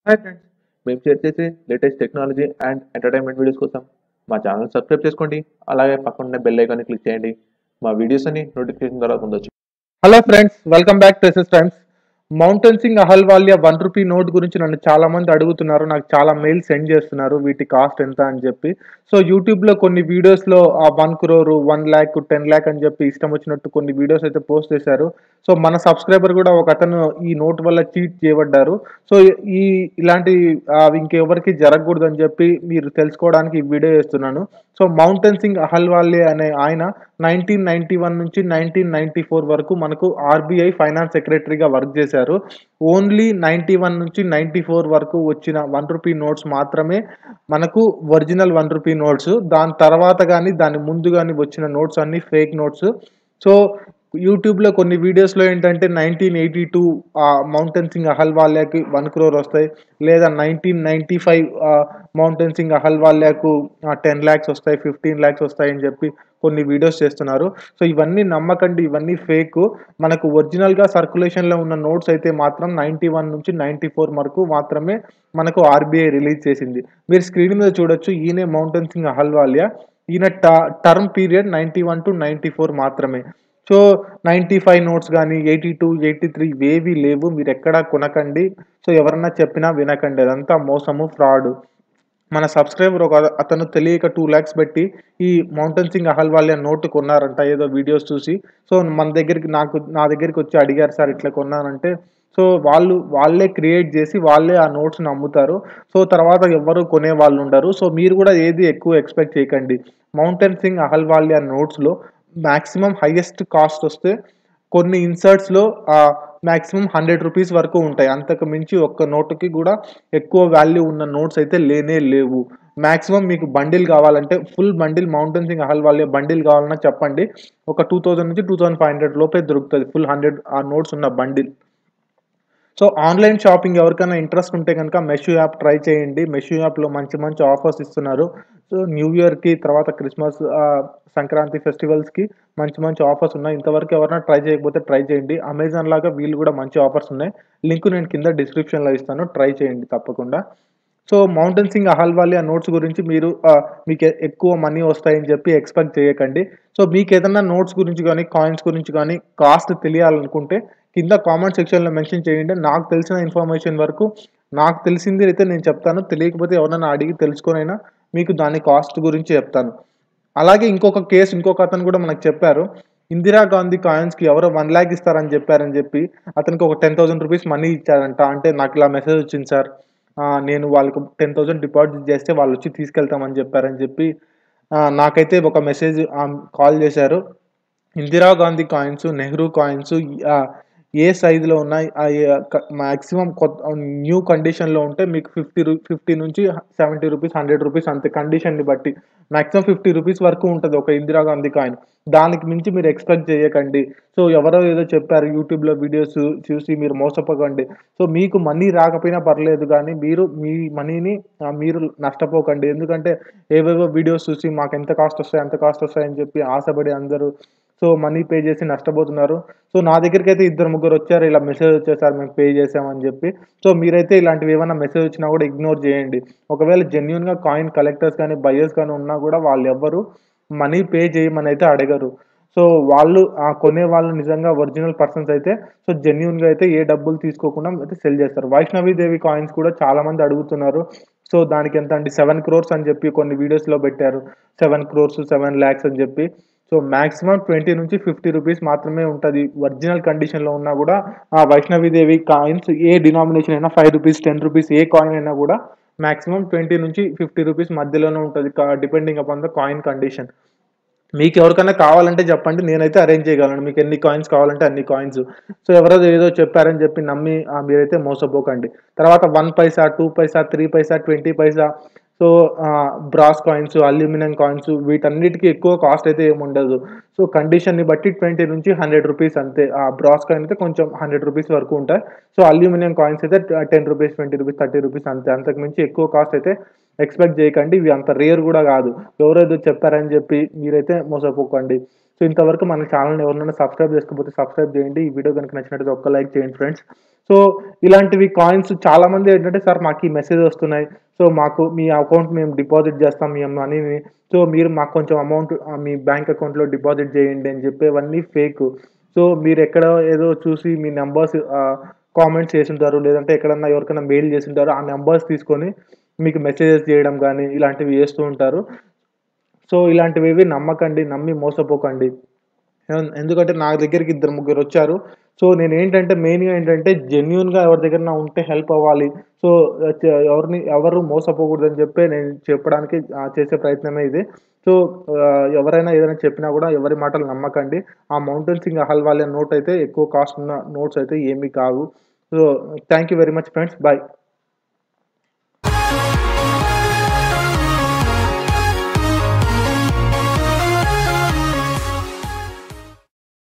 hi friends మేము share చేసే latest technology and entertainment videos కోసం మా ఛానల్ సబ్స్క్రైబ్ చేసుకోండి అలాగే పక్కన బెల్ ఐకాన్ని క్లిక్ చేయండి మా వీడియోస్ అన్ని నోటిఫికేషన్ ద్వారా పొందొచ్చు hello friends welcome back to SS times Montek Singh Ahluwalia one rupee note గురించి నన్ను చాలా మంది అడుగుతున్నారు నాకు చాలా మెయిల్ సెండ్ చేస్తున్నారు వీటి కాస్ట్ ఎంత అని చెప్పి సో యూట్యూబ్లో కొన్ని వీడియోస్లో ఆ one crore one lakh ten lakh అని చెప్పి ఇష్టం వచ్చినట్టు కొన్ని వీడియోస్ అయితే పోస్ట్ చేశారు సో మన సబ్స్క్రైబర్ కూడా ఒక అతను ఈ నోట్ వల్ల చీట్ చేయబడ్డారు సో ఈ ఇలాంటి ఆ, ఇంకెవరికి జరగకూడదు అని చెప్పి మీరు తెలుసుకోవడానికి ఈ వీడియో చేస్తున్నాను సో మౌంటైన్ సింగ్ అహల్వాలే అనే ఆయన నైన్టీన్ నైన్టీ వన్ నుంచి నైన్టీన్ నైన్టీ ఫోర్ వరకు మనకు ఆర్బీఐ ఫైనాన్స్ సెక్రటరీగా వర్క్ చేశారు ఓన్లీ నైన్టీ వన్ నుంచి నైన్టీ ఫోర్ వరకు వచ్చిన వన్ రూపీ నోట్స్ మాత్రమే మనకు ఒరిజినల్ వన్ రూపీ నోట్స్ దాని తర్వాత కానీ దాని ముందు కానీ వచ్చిన నోట్స్ అన్ని ఫేక్ నోట్స్ సో యూట్యూబ్లో కొన్ని వీడియోస్లో ఏంటంటే nineteen eighty two Montek Singh అహల్వాలియాకి వన్ క్రోర్ వస్తాయి లేదా nineteen ninety five Montek Singh అహల్వాలియాకు టెన్ ల్యాక్స్ వస్తాయి ఫిఫ్టీన్ ల్యాక్స్ వస్తాయి అని చెప్పి కొన్ని వీడియోస్ చేస్తున్నారు సో ఇవన్నీ నమ్మకండి ఇవన్నీ ఫేక్ మనకు ఒరిజినల్గా సర్క్యులేషన్లో ఉన్న నోట్స్ అయితే మాత్రం నైంటీ వన్ నుంచి నైంటీ ఫోర్ వరకు మాత్రమే మనకు ఆర్బీఐ రిలీజ్ చేసింది మీరు స్క్రీన్ మీద చూడొచ్చు ఈయనే మౌంటైన్ సింగ్ అహల్వాలియా ఈయన term period ninety one to ninety four మాత్రమే సో నైంటీ ఫైవ్ నోట్స్ కానీ ఎయిటీ టూ ఎయిటీ త్రీ ఇవేవి లేవు మీరు ఎక్కడా కొనకండి సో ఎవరన్నా చెప్పినా వినకండి అదంతా మోసము ఫ్రాడ్ మన సబ్స్క్రైబర్ ఒక అతను తెలియక టూ ల్యాక్స్ పెట్టి ఈ మౌంటైన్ సింగ్ అహల్వాలియా నోట్ కొన్నారంట ఏదో వీడియోస్ చూసి సో మన దగ్గరికి నాకు నా దగ్గరికి వచ్చి అడిగారు సార్ ఇట్లా కొన్నానంటే సో వాళ్ళు వాళ్ళే క్రియేట్ చేసి వాళ్ళే ఆ నోట్స్ని అమ్ముతారు సో తర్వాత ఎవరు కొనే వాళ్ళు ఉండరు సో మీరు కూడా ఏది ఎక్కువ ఎక్స్పెక్ట్ చేయకండి మౌంటైన్ సింగ్ అహల్వాలియా నోట్స్లో మ్యాక్సిమం హైయెస్ట్ కాస్ట్ వస్తే కొన్ని ఇన్సర్ట్స్లో మ్యాక్సిమం హండ్రెడ్ రూపీస్ వరకు ఉంటాయి అంతకు మించి ఒక్క నోటుకి కూడా ఎక్కువ వాల్యూ ఉన్న నోట్స్ అయితే లేనే లేవు మ్యాక్సిమం మీకు బండిల్ కావాలంటే full bundle Montek Singh Ahluwalia bundle కావాలన్నా చెప్పండి ఒక టూ థౌజండ్ నుంచి టూ థౌజండ్ ఫైవ్ హండ్రెడ్ లోపే దొరుకుతుంది ఫుల్ హండ్రెడ్ ఆ నోట్స్ ఉన్న బండిల్ సో ఆన్లైన్ షాపింగ్ ఎవరికైనా ఇంట్రెస్ట్ ఉంటే కనుక మెషూ యాప్ ట్రై చేయండి మెషూ యాప్లో మంచి మంచి ఆఫర్స్ ఇస్తున్నారు సో న్యూ ఇయర్కి తర్వాత క్రిస్మస్ ఆ, సంక్రాంతి ఫెస్టివల్స్కి మంచి మంచి ఆఫర్స్ ఉన్నాయి ఇంతవరకు ఎవరైనా ట్రై చేయకపోతే ట్రై చేయండి అమెజాన్ లాగా వీళ్ళు కూడా మంచి ఆఫర్స్ ఉన్నాయి లింక్ నేను కింద డిస్క్రిప్షన్లో ఇస్తాను ట్రై చేయండి తప్పకుండా సో మౌంటైన్ సింగ్ అహల్వాలియా నోట్స్ గురించి మీరు ఆ, మీకు ఎ- ఎక్కువ మనీ వస్తాయని చెప్పి ఎక్స్పెక్ట్ చేయకండి సో మీకు ఏదైనా నోట్స్ గురించి కానీ కాయిన్స్ గురించి కానీ కాస్ట్ తెలియాలనుకుంటే కింద కామెంట్ సెక్షన్లో మెన్షన్ చేయండి నాకు తెలిసిన ఇన్ఫర్మేషన్ వరకు నాకు తెలిసింది అయితే నేను చెప్తాను తెలియకపోతే ఎవరైనా అడిగి తెలుసుకొనైనా మీకు దాని కాస్ట్ గురించి చెప్తాను అలాగే ఇంకొక కేసు ఇంకొక అతను కూడా మనకు చెప్పారు ఇందిరాగాంధీ కాయిన్స్కి ఎవరో వన్ ల్యాక్ ఇస్తారని చెప్పారని చెప్పి అతనికి ఒక టెన్ థౌసండ్ రూపీస్ మనీ ఇచ్చారంట అంటే నాకు ఇలా మెసేజ్ వచ్చింది సార్ ఆ, నేను వాళ్ళకు టెన్ థౌసండ్ డిపాజిట్ చేస్తే వాళ్ళు వచ్చి తీసుకెళ్తామని చెప్పారని చెప్పి ఆ, నాకైతే ఒక మెసేజ్ కాల్ చేశారు ఇందిరాగాంధీ కాయిన్స్ నెహ్రూ కాయిన్స్ ఏ సైజులో ఉన్నాయి మ్యాక్సిమం కొత్త న్యూ కండిషన్లో ఉంటే మీకు ఫిఫ్టీ రూ ఫిఫ్టీ నుంచి సెవెంటీ రూపీస్ హండ్రెడ్ రూపీస్ అంతే కండిషన్ని బట్టి మ్యాక్సిమం ఫిఫ్టీ రూపీస్ వరకు ఉంటుంది ఒక ఇందిరాగాంధీ కాయిన్ దానికి మించి మీరు ఎక్స్పెక్ట్ చేయకండి సో ఎవరో ఏదో చెప్పారు యూట్యూబ్లో వీడియోస్ చూసి మీరు మోసపోకండి సో మీకు మనీ రాకపోయినా పర్లేదు కానీ మీరు మీ మనీని ఆ, మీరు నష్టపోకండి ఎందుకంటే ఏవేవో వీడియోస్ చూసి మాకు ఎంత కాస్ట్ వస్తాయి ఎంత కాస్ట్ వస్తాయి అని చెప్పి ఆశపడి అందరూ సో మనీ పే చేసి నష్టపోతున్నారు సో నా దగ్గరికి అయితే ఇద్దరు ముగ్గురు వచ్చారు ఇలా మెసేజ్ వచ్చేసారు మేము పే చేసామని చెప్పి సో మీరైతే ఇలాంటివి ఏమైనా మెసేజ్ వచ్చినా కూడా ఇగ్నోర్ చేయండి ఒకవేళ జెన్యున్గా కాయిన్ కలెక్టర్స్ కానీ బయర్స్ కానీ ఉన్నా కూడా వాళ్ళు ఎవ్వరు మనీ పే చేయమని అయితే అడగరు సో వాళ్ళు ఆ కొనే వాళ్ళు నిజంగా ఒరిజినల్ పర్సన్స్ అయితే సో జెన్యున్గా అయితే ఏ డబ్బులు తీసుకోకుండా అయితే సెల్ చేస్తారు వైష్ణవి దేవి కాయిన్స్ కూడా చాలా మంది అడుగుతున్నారు సో దానికి ఎంత అండి సెవెన్ క్రోర్స్ అని చెప్పి కొన్ని వీడియోస్లో పెట్టారు సెవెన్ క్రోర్స్ సెవెన్ ల్యాక్స్ అని చెప్పి సో మాక్సిమం ట్వంటీ నుంచి ఫిఫ్టీ రూపీస్ మాత్రమే ఉంటుంది ఒరిజినల్ కండిషన్లో ఉన్నా కూడా ఆ వైష్ణవిదేవి కాయిన్స్ ఏ డినామినేషన్ అయినా ఫైవ్ రూపీస్ టెన్ రూపీస్ ఏ కాయిన్ అయినా కూడా మాక్సిమం ట్వంటీ నుంచి ఫిఫ్టీ రూపీస్ మధ్యలోనే ఉంటుంది depending upon the coin condition మీకు ఎవరికైనా కావాలంటే చెప్పండి నేనైతే అరేంజ్ చేయగలను మీకు ఎన్ని కాయిన్స్ కావాలంటే అన్ని కాయిన్స్ సో ఎవరో ఏదో చెప్పారని చెప్పి నమ్మి ఆ, మీరైతే మోసపోకండి తర్వాత one paisa two paisa three paisa twenty paisa so brass coins aluminium coins వీటన్నిటికీ ఎక్కువ కాస్ట్ అయితే ఏమి ఉండదు సో కండిషన్ని బట్టి ట్వంటీ నుంచి హండ్రెడ్ రూపీస్ అంతే ఆ బ్రాస్ కాయిన్ అయితే కొంచెం హండ్రెడ్ రూపీస్ వరకు ఉంటాయి సో అల్యూమినియం కాయిన్స్ అయితే ten rupees twenty rupees thirty rupees అంతే అంతకు మించి ఎక్కువ కాస్ట్ అయితే ఎక్స్పెక్ట్ చేయకండి ఇవి అంత రేర్ కూడా కాదు ఎవరేదో చెప్పారని చెప్పి మీరైతే మోసపోకండి సో ఇంతవరకు మన ఛానల్ని ఎవరైనా సబ్స్క్రైబ్ చేసుకోకపోతే సబ్స్క్రైబ్ చేయండి ఈ వీడియో కనుక నచ్చినట్లయితే ఒక్క లైక్ చేయండి ఫ్రెండ్స్ సో ఇలాంటివి కాయిన్స్ చాలా మంది ఏంటంటే సార్ మాకు ఈ మెసేజ్ వస్తున్నాయి సో మాకు మీ అకౌంట్ మేము డిపాజిట్ చేస్తాం మీ మనీని సో మీరు మాకు కొంచెం అమౌంట్ మీ బ్యాంక్ అకౌంట్లో డిపాజిట్ చేయండి అని చెప్పేవన్నీ ఫేక్ సో మీరు ఎక్కడ ఏదో చూసి మీ నెంబర్స్ కామెంట్స్ చేసింటారు లేదంటే ఎక్కడన్నా ఎవరికైనా మెయిల్ చేసింటారు ఆ నెంబర్స్ తీసుకొని మీకు మెసేజెస్ చేయడం కానీ ఇలాంటివి చేస్తూ ఉంటారు సో ఇలాంటివి ఏవి నమ్మకండి నమ్మి మోసపోకండి ఎన్- ఎందుకంటే నా దగ్గరికి ఇద్దరు ముగ్గురు వచ్చారు సో నేను ఏంటంటే మెయిన్గా ఏంటంటే జెన్యున్గా ఎవరి దగ్గర నా ఉంటే హెల్ప్ అవ్వాలి సో చ- ఎవరిని ఎవరు మోసపోకూడదని చెప్పి నేను చెప్పడానికి ఆ, చేసే ప్రయత్నమే ఇది సో ఆ, ఎవరైనా ఏదైనా చెప్పినా కూడా ఎవరి మాటలు నమ్మకండి ఆ మౌంటైన్ సింగ్ అహల్వాలియా నోట్ అయితే ఎక్కువ కాస్ట్ ఉన్న నోట్స్ అయితే ఏమీ కావు so thank you very much friends bye